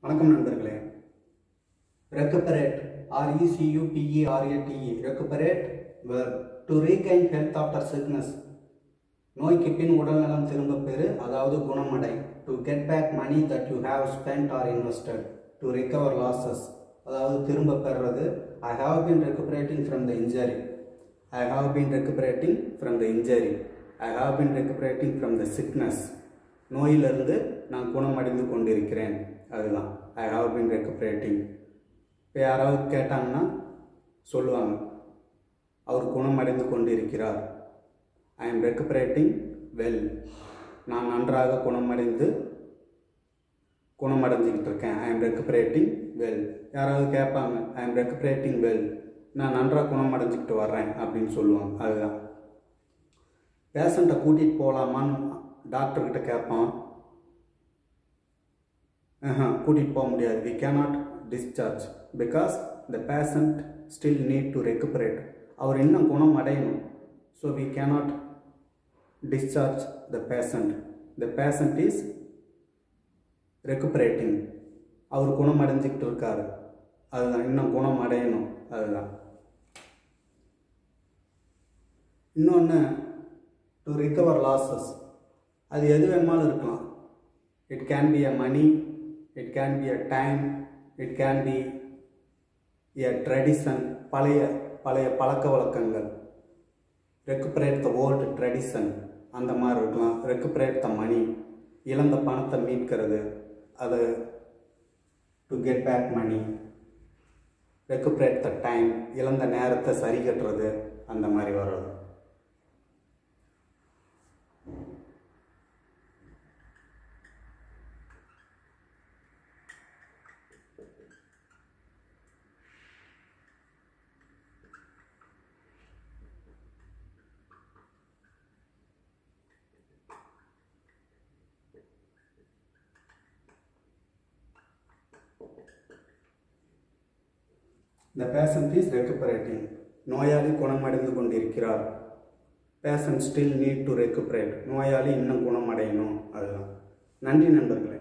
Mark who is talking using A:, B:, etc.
A: வணக்கம் நண்பர்களே ரெக்குபரேட் ஆர்இசியூபிஇஆர்ஏடிஇ ரெக்குபரேட் to regain health after sickness நோய்க்கு பின் உடல்நலம் திரும்ப பெறு அதாவது குணமடை to get back money that you have spend R invested to recover losses அதாவது திரும்ப பெறுறது I have been recuperating from the injury I have been recuperating from the injury I have been recuperating from the sickness நோயிலிருந்து நான் குணமடைந்து கொண்டிருக்கிறேன் அதுதான் I have been recuperating இப்போ யாராவது கேட்டாங்கன்னா சொல்லுவாங்க அவர் குணமடைந்து கொண்டிருக்கிறார் ஐ எம் ரெக்குபரேட்டிங் வெல் நான் நன்றாக குணமடைந்து குணமடைஞ்சிக்கிட்டு இருக்கேன் ஐ எம் ரெக்குபரேட்டிங் வெல் யாராவது கேட்பாங்க ஐ எம் ரெக்குபரேட்டிங் வெல் நான் நன்றாக குணமடைஞ்சிக்கிட்டு வர்றேன் அப்படின்னு சொல்லுவாங்க அதுதான் பேஷண்ட்டை கூட்டிகிட்டு போகலாமான்னு டாக்டர்கிட்ட கேட்பான் கூட்டிகிட்டு போக முடியாது we cannot discharge because the patient still need to recuperate அவர் இன்னும் குணம் அடையணும் so we cannot discharge the patient the patient is recuperating அவர் குணம் அடைஞ்சிக்கிட்டு இருக்காரு அதுதான் இன்னும் குணம் அடையணும் அதுதான் இன்னொன்று டு ரிகவர் லாசஸ் அது எது வேணுமாலும் இருக்கலாம் it can be a money it can be a time it can be a tradition பழைய பழைய பழக்க வழக்கங்கள் ரெக்குபரேட் த ஓல்டு ட்ரெடிஷன் அந்த மாதிரி இருக்கலாம் ரெக்குபரேட் த மணி இழந்த பணத்தை மீட்கிறது அது to get back money recuperate the time இழந்த நேரத்தை சரி கட்டுறது அந்த மாதிரி வர்றது The patient is recuperating. நோயாளி குணமடைந்து கொண்டிருக்கிறார் patient still need to recuperate நோயாளி இன்னும் குணமடையணும் அதுதான் நன்றி நண்பர்களே